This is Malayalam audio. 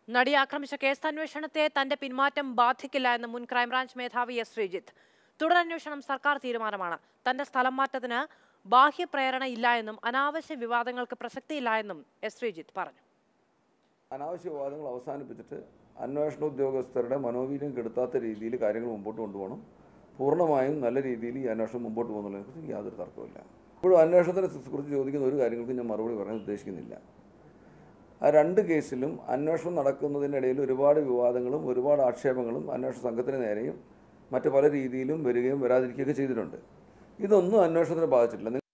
നടിയെ ആക്രമിച്ച കേസ് അന്വേഷണത്തെ തന്റെ പിന്മാറ്റം ബാധിക്കില്ല എന്ന് മുൻ ക്രൈംബ്രാഞ്ച് മേധാവി എസ് ശ്രീജിത്ത് തുടരന്വേഷണം സർക്കാർ തീരുമാനമാണ് തന്റെ സ്ഥലം മാറ്റത്തിന് ബാഹ്യപ്രേരണ ഇല്ല എന്നും അനാവശ്യ വിവാദങ്ങൾക്ക് പ്രസക്തിയില്ല എന്നും എസ് ശ്രീജിത്ത് പറഞ്ഞു അനാവശ്യ വിവാദങ്ങൾ അവസാനിപ്പിച്ചിട്ട് അന്വേഷണ ഉദ്യോഗസ്ഥരുടെ മനോവീര്യം കെടുത്താത്ത രീതിയിൽ കാര്യങ്ങൾ മുമ്പോട്ട് കൊണ്ടുപോകണം പൂർണ്ണമായും നല്ല രീതിയിൽ ഈ അന്വേഷണം മുമ്പോട്ട് പോകുന്നതിനെക്കുറിച്ച് എനിക്ക് യാതൊരു തർക്കമില്ല ഇപ്പോഴും അന്വേഷണത്തിനെ കുറിച്ച് ചോദിക്കുന്ന ഒരു കാര്യങ്ങൾക്കും ഞാൻ മറുപടി പറയാൻ ഉദ്ദേശിക്കുന്നില്ല ആ രണ്ട് കേസിലും അന്വേഷണം നടക്കുന്നതിനിടയിൽ ഒരുപാട് വിവാദങ്ങളും ഒരുപാട് ആക്ഷേപങ്ങളും അന്വേഷണ സംഘത്തിന് നേരെയും മറ്റു പല രീതിയിലും വരികയും വരാതിരിക്കുകയൊക്കെ ചെയ്തിട്ടുണ്ട് ഇതൊന്നും അന്വേഷണത്തിന് ബാധിച്ചിട്ടില്ല